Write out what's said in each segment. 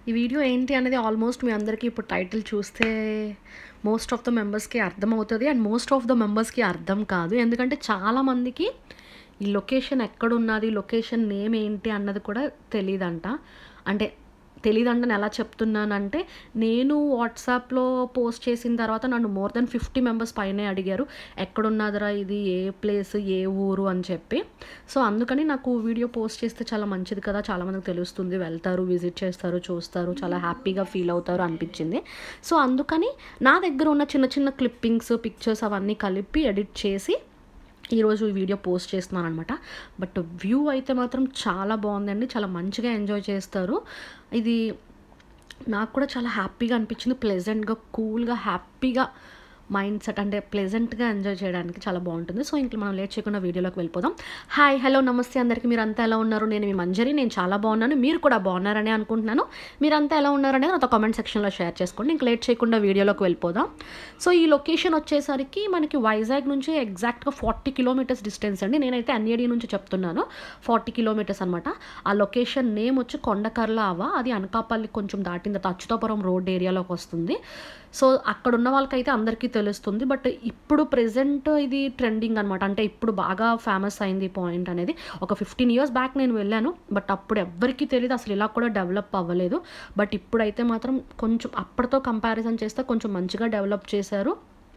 ఈ వీడియో ఏంటి అనేది ఆల్మోస్ట్ మీ అందరికీ ఇప్పుడు టైటిల్ చూస్తే మోస్ట్ ఆఫ్ ద మెంబర్స్కి అర్థమవుతుంది అండ్ మోస్ట్ ఆఫ్ ద మెంబర్స్కి అర్థం కాదు ఎందుకంటే చాలామందికి ఈ లొకేషన్ ఎక్కడున్నది లొకేషన్ నేమ్ ఏంటి అన్నది కూడా తెలియదంట అంటే తెలియదంట నేను ఎలా చెప్తున్నానంటే నేను వాట్సాప్లో పోస్ట్ చేసిన తర్వాత నన్ను మోర్ దెన్ ఫిఫ్టీ మెంబర్స్ పైనే అడిగారు ఎక్కడున్నదిరా ఇది ఏ ప్లేస్ ఏ ఊరు అని చెప్పి సో అందుకని నాకు వీడియో పోస్ట్ చేస్తే చాలా మంచిది కదా చాలామందికి తెలుస్తుంది వెళ్తారు విజిట్ చేస్తారు చూస్తారు చాలా హ్యాపీగా ఫీల్ అవుతారు అనిపించింది సో అందుకని నా దగ్గర ఉన్న చిన్న చిన్న క్లిప్పింగ్స్ పిక్చర్స్ అవన్నీ కలిపి ఎడిట్ చేసి ఈరోజు ఈ వీడియో పోస్ట్ చేస్తున్నాను అనమాట బట్ వ్యూ అయితే మాత్రం చాలా బాగుందండి చాలా మంచిగా ఎంజాయ్ చేస్తారు ఇది నాకు కూడా చాలా హ్యాపీగా అనిపించింది ప్లెజెంట్గా కూల్గా హ్యాపీగా మైండ్ సెట్ అంటే ప్లెజెంట్గా ఎంజాయ్ చేయడానికి చాలా బాగుంటుంది సో ఇంక మనం లేట్ చేయకుండా వీడియోలోకి వెళ్ళిపోదాం హాయ్ హలో నమస్తే అందరికీ మీరు అంతా ఎలా ఉన్నారు నేను మీ మంజరి నేను చాలా బాగున్నాను మీరు కూడా బాగున్నారని అనుకుంటున్నాను మీరంతా ఎలా ఉన్నారనేది నాతో కామెంట్ సెక్షన్లో షేర్ చేసుకోండి ఇంక లేట్ చేయకుండా వీడియోలోకి వెళ్ళిపోదాం సో ఈ లొకేషన్ వచ్చేసరికి మనకి వైజాగ్ నుంచి ఎగ్జాక్ట్గా ఫార్టీ కిలోమీటర్స్ డిస్టెన్స్ అండి నేనైతే అన్యడి నుంచి చెప్తున్నాను ఫార్టీ కిలోమీటర్స్ అనమాట ఆ లొకేషన్ నేమ్ వచ్చి కొండకర్ల అవ అది అనకాపల్లి కొంచెం దాటిన తర్వాత అచ్యుతాపురం రోడ్ ఏరియాలోకి వస్తుంది సో అక్కడ ఉన్న వాళ్ళకైతే అందరికీ తెలుస్తుంది బట్ ఇప్పుడు ప్రెసెంట్ ఇది ట్రెండింగ్ అనమాట అంటే ఇప్పుడు బాగా ఫేమస్ అయింది ఈ పాయింట్ అనేది ఒక ఫిఫ్టీన్ ఇయర్స్ బ్యాక్ నేను వెళ్ళాను బట్ అప్పుడు ఎవ్వరికీ తెలియదు అసలు ఇలా కూడా డెవలప్ అవ్వలేదు బట్ ఇప్పుడైతే మాత్రం కొంచెం అప్పటితో కంపారిజన్ చేస్తే కొంచెం మంచిగా డెవలప్ చేశారు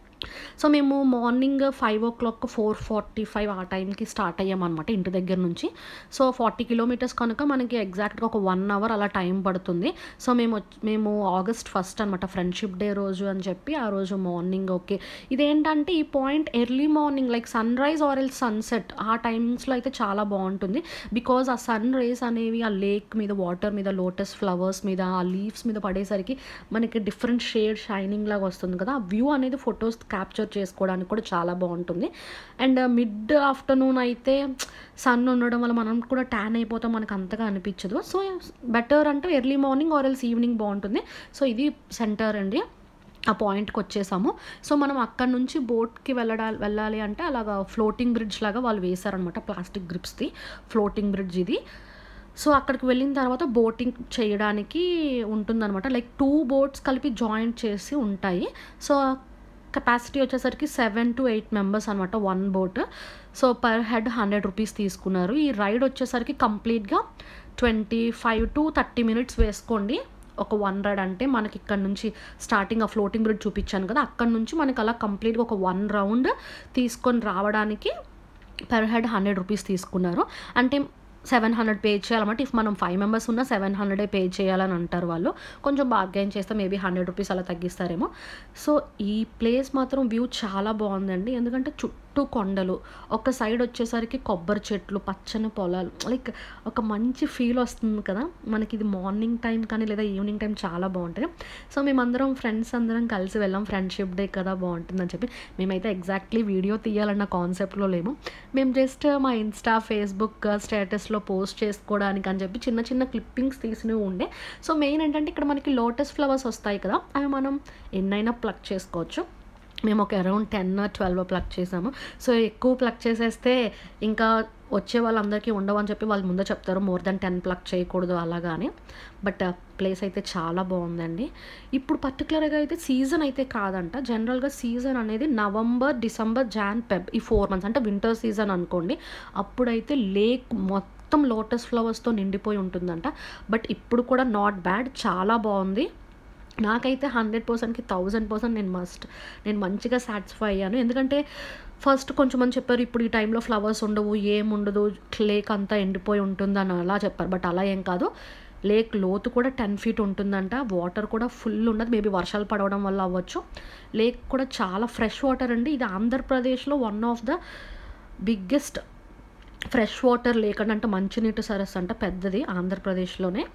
సో మేము morning five o'clock four forty five ఆ టైంకి స్టార్ట్ అయ్యామన్నమాట ఇంటి దగ్గర నుంచి సో ఫార్టీ కిలోమీటర్స్ కనుక మనకి ఎగ్జాక్ట్గా ఒక వన్ అవర్ అలా టైం పడుతుంది సో మేము వచ్చి- మేము ఆగస్ట్ ఫస్ట్ అనమాట ఫ్రెండ్షిప్ డే రోజు అని చెప్పి ఆ రోజు మార్నింగ్ ఓకే ఇదేంటంటే ఈ point early morning like sunrise or ఎల్ సన్సెట్ ఆ టైమ్స్లో అయితే చాలా బాగుంటుంది బికాజ్ ఆ సన్ రేస్ అనేవి ఆ లేక్ మీద వాటర్ మీద లోటస్ ఫ్లవర్స్ మీద ఆ లీవ్స్ మీద పడేసరికి మనకి డిఫరెంట్ షేడ్ షైనింగ్ లాగా వస్తుంది కదా ఆ వ్యూ అనేది ఫొటోస్ క్యాప్చర్ చేసుకోవడానికి కూడా చాలా బాగుంటుంది అండ్ మిడ్ ఆఫ్టర్నూన్ అయితే సన్ ఉండడం వల్ల మనం కూడా ట్యాన్ అయిపోతాం మనకు అంతగా అనిపించదు సో బెటర్ అంటే early morning or else evening బాగుంటుంది సో ఇది సెంటర్ అండి ఆ పాయింట్కి వచ్చేసాము సో మనం అక్కడ నుంచి బోట్కి వెళ్ళడా వెళ్ళాలి అంటే అలాగా ఫ్లోటింగ్ బ్రిడ్జ్ లాగా వాళ్ళు వేశారనమాట ప్లాస్టిక్ గ్రిప్స్ది ఫ్లోటింగ్ బ్రిడ్జ్ ఇది సో అక్కడికి వెళ్ళిన తర్వాత బోటింగ్ చేయడానికి ఉంటుందన్నమాట లైక్ టూ బోట్స్ కలిపి జాయింట్ చేసి ఉంటాయి సో కెపాసిటీ వచ్చేసరికి సెవెన్ టు ఎయిట్ మెంబర్స్ అనమాట one boat so per head hundred rupees తీసుకున్నారు ఈ రైడ్ వచ్చేసరికి కంప్లీట్గా twenty five to thirty minutes వేసుకోండి ఒక వన్ రైడ్ అంటే మనకి ఇక్కడ నుంచి స్టార్టింగ్ ఆ ఫ్లోటింగ్ బ్రిడ్జ్ చూపించాను కదా అక్కడ నుంచి మనకి అలా కంప్లీట్గా ఒక వన్ రౌండ్ తీసుకొని రావడానికి పర్ హెడ్ హండ్రెడ్ రూపీస్ తీసుకున్నారు అంటే సెవెన్ హండ్రెడ్ పే చేయాలన్నమాట ఇఫ్ మనం ఫైవ్ మెంబర్స్ ఉన్నా సెవెన్ హండ్రెడే పే చేయాలని అంటారు వాళ్ళు కొంచెం బార్గెన్ చేస్తే మేబీ హండ్రెడ్ రూపీస్ అలా తగ్గిస్తారేమో సో ఈ ప్లేస్ మాత్రం వ్యూ చాలా బాగుందండి ఎందుకంటే చుట్టూ కొండలు ఒక సైడ్ వచ్చేసరికి కొబ్బరి చెట్లు పచ్చని పొలాలు లైక్ ఒక మంచి ఫీల్ వస్తుంది కదా మనకి ఇది మార్నింగ్ టైం కానీ లేదా ఈవినింగ్ టైం చాలా బాగుంటుంది సో మేమందరం ఫ్రెండ్స్ అందరం కలిసి వెళ్ళాం ఫ్రెండ్షిప్ డే కదా బాగుంటుందని చెప్పి మేమైతే ఎగ్జాక్ట్లీ వీడియో తీయాలన్న కాన్సెప్ట్లో లేము మేము జస్ట్ మా ఇన్స్టా ఫేస్బుక్ స్టేటస్లో పోస్ట్ చేసుకోవడానికి అని చెప్పి చిన్న చిన్న క్లిప్పింగ్స్ తీసినవి ఉండే సో మెయిన్ ఏంటంటే ఇక్కడ మనకి లోటస్ ఫ్లవర్స్ వస్తాయి కదా అవి మనం ఎన్నైనా ప్లక్ చేసుకోవచ్చు మేము ఒక అరౌండ్ టెన్ ట్వెల్వ్ ప్లక్ చేసాము సో ఎక్కువ ప్లక్ చేసేస్తే ఇంకా వచ్చే వాళ్ళందరికీ ఉండవని చెప్పి వాళ్ళు ముందే చెప్తారు మోర్ దెన్ టెన్ ప్లక్ చేయకూడదు అలాగానే బట్ ప్లేస్ అయితే చాలా బాగుందండి ఇప్పుడు పర్టికులర్గా అయితే సీజన్ అయితే కాదంట జనరల్గా సీజన్ అనేది నవంబర్ డిసెంబర్ జాన్ ఫెబ్ ఈ ఫోర్ మంత్స్ అంటే వింటర్ సీజన్ అనుకోండి అప్పుడైతే లేక్ మొత్తం లోటస్ ఫ్లవర్స్తో నిండిపోయి ఉంటుందంట బట్ ఇప్పుడు కూడా నాట్ బ్యాడ్ చాలా బాగుంది నాకైతే హండ్రెడ్ పర్సెంట్కి థౌజండ్ పర్సెంట్ నేను మస్ట్ నేను మంచిగా సాటిస్ఫై అయ్యాను ఎందుకంటే ఫస్ట్ కొంచెం మంది చెప్పారు ఇప్పుడు ఈ టైంలో ఫ్లవర్స్ ఉండవు ఏం ఉండదు లేక్ అంతా ఎండిపోయి ఉంటుందని అలా చెప్పారు బట్ అలా ఏం కాదు లేక్ లోతు కూడా టెన్ ఫీట్ ఉంటుందంట వాటర్ కూడా ఫుల్ ఉండదు మేబీ వర్షాలు పడవడం వల్ల అవ్వచ్చు లేక్ కూడా చాలా ఫ్రెష్ వాటర్ అండి ఇది ఆంధ్రప్రదేశ్లో one of the biggest fresh water lake అంటే మంచినీటి సరస్సు అంట పెద్దది ఆంధ్రప్రదేశ్లోనే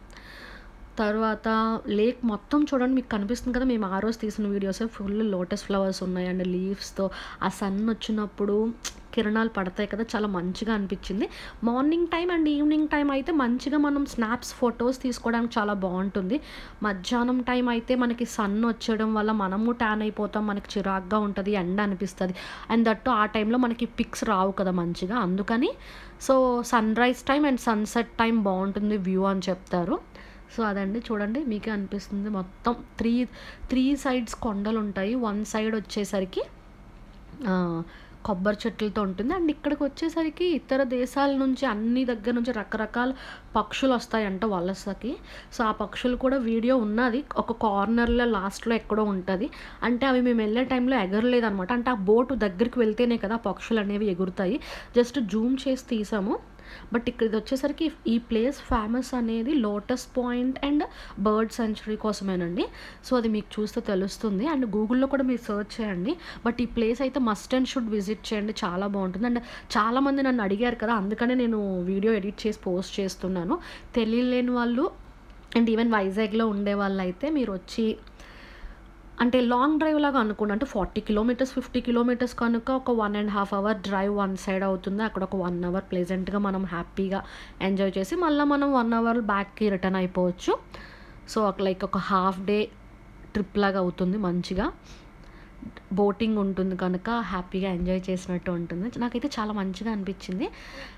తర్వాత లేక్ మొత్తం చూడండి మీకు కనిపిస్తుంది కదా మేము ఆ రోజు తీసిన వీడియోస్ ఫుల్ లోటస్ ఫ్లవర్స్ ఉన్నాయి అండ్ లీవ్స్తో ఆ సన్ వచ్చినప్పుడు కిరణాలు పడతాయి కదా చాలా మంచిగా అనిపించింది morning time and evening time అయితే మంచిగా మనం స్నాప్స్ ఫొటోస్ తీసుకోవడానికి చాలా బాగుంటుంది మధ్యాహ్నం టైం అయితే మనకి సన్ వచ్చడం వల్ల మనము ట్యాన్ అయిపోతాం మనకి చిరాగ్గా ఉంటుంది ఎండ అనిపిస్తుంది అండ్ దట్టు ఆ టైంలో మనకి పిక్స్ రావు కదా మంచిగా అందుకని so sunrise time and sunset time బాగుంటుంది వ్యూ అని చెప్తారు సో అదండి చూడండి మీకే అనిపిస్తుంది మొత్తం త్రీ త్రీ సైడ్స్ కొండలు ఉంటాయి వన్ సైడ్ వచ్చేసరికి ఆ, కొబ్బరి చెట్లతో ఉంటుంది అండ్ ఇక్కడికి వచ్చేసరికి ఇతర దేశాల నుంచి అన్ని దగ్గర నుంచి రకరకాల పక్షులు వస్తాయంట వలసకి సో ఆ పక్షులు కూడా వీడియో ఉన్నది ఒక కార్నర్లో లాస్ట్లో ఎక్కడో ఉంటుంది అంటే అవి మేము వెళ్ళే టైంలో ఎగరలేదు అనమాట అంటే ఆ బోటు దగ్గరికి వెళ్తేనే కదా ఆ పక్షులు అనేవి ఎగురుతాయి జస్ట్ జూమ్ చేసి తీసాము బట్ ఇక్కడ ఇది వచ్చేసరికి ఈ ప్లేస్ ఫేమస్ అనేది lotus point and bird century కోసమేనండి సో అది మీకు చూస్తే తెలుస్తుంది అండ్ గూగుల్లో కూడా మీరు సెర్చ్ చేయండి బట్ ఈ ప్లేస్ అయితే మస్ట్ అండ్ షుడ్ విజిట్ చేయండి చాలా బాగుంటుంది అండ్ చాలామంది నన్ను అడిగారు కదా అందుకనే నేను వీడియో ఎడిట్ చేసి పోస్ట్ చేస్తున్నాను తెలియలేని వాళ్ళు అండ్ ఈవెన్ వైజాగ్లో ఉండే వాళ్ళు అయితే మీరు వచ్చి అంటే లాంగ్ డ్రైవ్ లాగా అనుకోండి అంటే ఫార్టీ కిలోమీటర్స్ ఫిఫ్టీ కిలోమీటర్స్ కనుక ఒక one and half hour drive one side అవుతుంది అక్కడ ఒక వన్ అవర్ ప్లెజెంట్గా మనం హ్యాపీగా ఎంజాయ్ చేసి మళ్ళీ మనం వన్ అవర్ బ్యాక్కి రిటర్న్ అయిపోవచ్చు సో ఒక లైక్ ఒక హాఫ్ డే ట్రిప్ లాగా అవుతుంది మంచిగా బోటింగ్ ఉంటుంది కనుక హ్యాపీగా ఎంజాయ్ చేసినట్టు ఉంటుంది నాకైతే చాలా మంచిగా అనిపించింది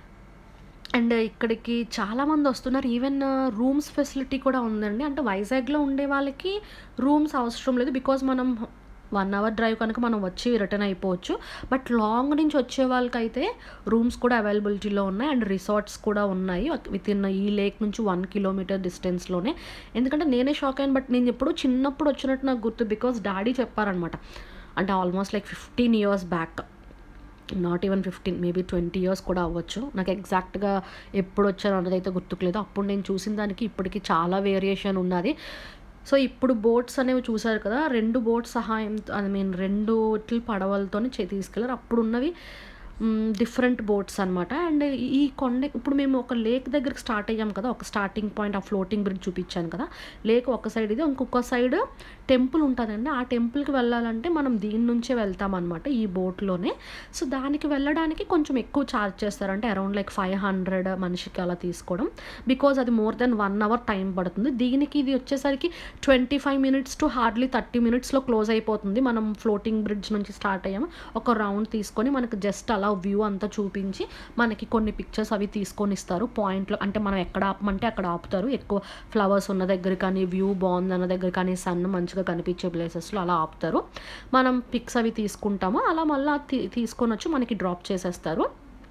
అండ్ ఇక్కడికి చాలామంది వస్తున్నారు ఈవెన్ రూమ్స్ ఫెసిలిటీ కూడా ఉందండి అంటే వైజాగ్లో ఉండే వాళ్ళకి రూమ్స్ అవసరం లేదు బికాజ్ మనం వన్ అవర్ డ్రైవ్ కనుక మనం వచ్చి రిటర్న్ అయిపోవచ్చు బట్ లాంగ్ నుంచి వచ్చే వాళ్ళకైతే రూమ్స్ కూడా అవైలబిలిటీలో ఉన్నాయి అండ్ రిసార్ట్స్ కూడా ఉన్నాయి విత్ ఇన్ ఈ లేక్ నుంచి వన్ కిలోమీటర్ డిస్టెన్స్లోనే ఎందుకంటే నేనే షాక్ అయ్యాను బట్ నేను ఎప్పుడు చిన్నప్పుడు వచ్చినట్టు నాకు గుర్తు బికాజ్ డాడీ చెప్పారనమాట అంటే almost like fifteen years back not even fifteen maybe twenty years కూడా అవ్వచ్చు నాకు ఎగ్జాక్ట్గా ఎప్పుడు వచ్చాను అన్నది అయితే గుర్తుకులేదు అప్పుడు నేను చూసిన దానికి ఇప్పటికి చాలా వేరియేషన్ ఉన్నది సో ఇప్పుడు బోట్స్ అనేవి చూసారు కదా రెండు బోట్స్ సహాయం ఐ మీన్ రెండు ఇట్లు పడవలతోనే చే తీసుకెళ్ళారు అప్పుడు ఉన్నవి డిఫరెంట్ బోట్స్ అనమాట అండ్ ఈ కొండ ఇప్పుడు మేము ఒక లేక్ దగ్గరికి స్టార్ట్ అయ్యాం కదా ఒక స్టార్టింగ్ పాయింట్ ఆ ఫ్లోటింగ్ బ్రిడ్జ్ చూపించాను కదా లేక్ ఒక సైడ్ ఇది ఇంకొక సైడ్ టెంపుల్ ఉంటుందండి ఆ టెంపుల్కి వెళ్ళాలంటే మనం దీని నుంచే వెళ్తాం అనమాట ఈ బోట్లోనే సో దానికి వెళ్ళడానికి కొంచెం ఎక్కువ ఛార్జ్ చేస్తారు అంటే అరౌండ్ లైక్ ఫైవ్ హండ్రెడ్ మనిషికి అలా తీసుకోవడం బికాజ్ అది more than one hour time పడుతుంది దీనికి ఇది వచ్చేసరికి twenty five minutes to hardly thirty మినిట్స్లో క్లోజ్ అయిపోతుంది మనం ఫ్లోటింగ్ బ్రిడ్జ్ నుంచి స్టార్ట్ అయ్యాము ఒక రౌండ్ తీసుకొని మనకు జస్ట్ అలా వ్యూ అంతా చూపించి మనకి కొన్ని పిక్చర్స్ అవి తీసుకొని ఇస్తారు పాయింట్లో అంటే మనం ఎక్కడ ఆపమంటే అక్కడ ఆపుతారు ఎక్కువ ఫ్లవర్స్ ఉన్న దగ్గర కానీ వ్యూ బాగుంది అన్న దగ్గర కానీ సన్ మంచిగా కనిపించే ప్లేసెస్లో అలా ఆపుతారు మనం పిక్స్ అవి తీసుకుంటాము అలా మళ్ళీ తీ- తీసుకొని వచ్చి మనకి డ్రాప్ చేసేస్తారు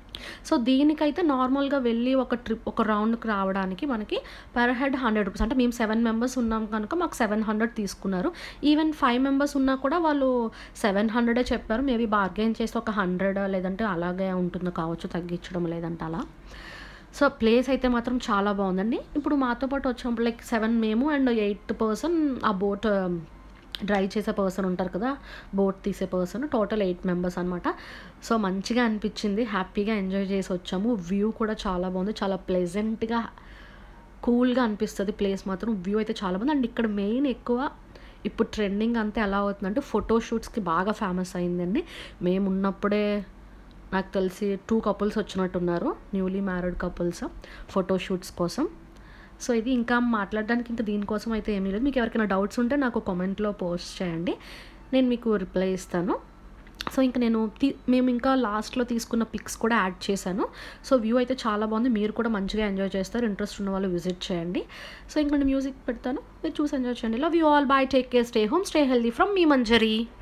సో దీనికైతే నార్మల్గా వెళ్ళి ఒక ట్రిప్ ఒక రౌండ్కి రావడానికి మనకి పర్ హెడ్ హండ్రెడ్ రూపీస్ అంటే మేము సెవెన్ మెంబర్స్ ఉన్నాం కనుక మాకు సెవెన్ హండ్రెడ్ తీసుకున్నారు ఈవెన్ ఫైవ్ మెంబర్స్ ఉన్నా కూడా వాళ్ళు సెవెన్ హండ్రెడే చెప్పారు మేబీ బార్గెన్ చేస్తే ఒక హండ్రెడ్ లేదంటే అలాగే ఉంటుంది కావచ్చు తగ్గించడం లేదంటే అలా సో ప్లేస్ అయితే మాత్రం చాలా బాగుందండి ఇప్పుడు మాతో పాటు వచ్చినప్పుడు లైక్ సెవెన్ మేము అండ్ ఎయిత్ పర్సన్ ఆ బోట్ డ్రైవ్ చేసే పర్సన్ ఉంటారు కదా బోట్ తీసే పర్సన్ టోటల్ ఎయిట్ మెంబర్స్ అనమాట సో మంచిగా అనిపించింది హ్యాపీగా ఎంజాయ్ చేసి వచ్చాము వ్యూ కూడా చాలా బాగుంది చాలా ప్లెజెంట్గా కూల్గా అనిపిస్తుంది ప్లేస్ మాత్రం వ్యూ అయితే చాలా బాగుంది అండ్ ఇక్కడ మెయిన్ ఎక్కువ ఇప్పుడు ట్రెండింగ్ అంతా ఎలా అవుతుందంటే ఫోటోషూట్స్కి బాగా ఫేమస్ అయిందండి మేము ఉన్నప్పుడే నాకు తెలిసి టూ కపుల్స్ వచ్చినట్టున్నారు న్యూలీ మ్యారీడ్ కపుల్స్ ఫోటోషూట్స్ కోసం సో ఇది ఇంకా మాట్లాడడానికి ఇంకా దీనికోసం అయితే ఏమీ లేదు మీకు ఎవరికైనా డౌట్స్ ఉంటే నాకు కామెంట్లో పోస్ట్ చేయండి నేను మీకు రిప్లై ఇస్తాను సో ఇంకా నేను తీ మేము ఇంకా లాస్ట్లో తీసుకున్న పిక్స్ కూడా యాడ్ చేశాను సో వ్యూ అయితే చాలా బాగుంది మీరు కూడా మంచిగా ఎంజాయ్ చేస్తారు ఇంట్రెస్ట్ ఉన్న వాళ్ళు విజిట్ చేయండి సో ఇంక నేను మ్యూజిక్ పెడతాను మీరు చూసి ఎంజాయ్ చేయండి love you all bye take care stay home stay healthy from మీ మంజరీ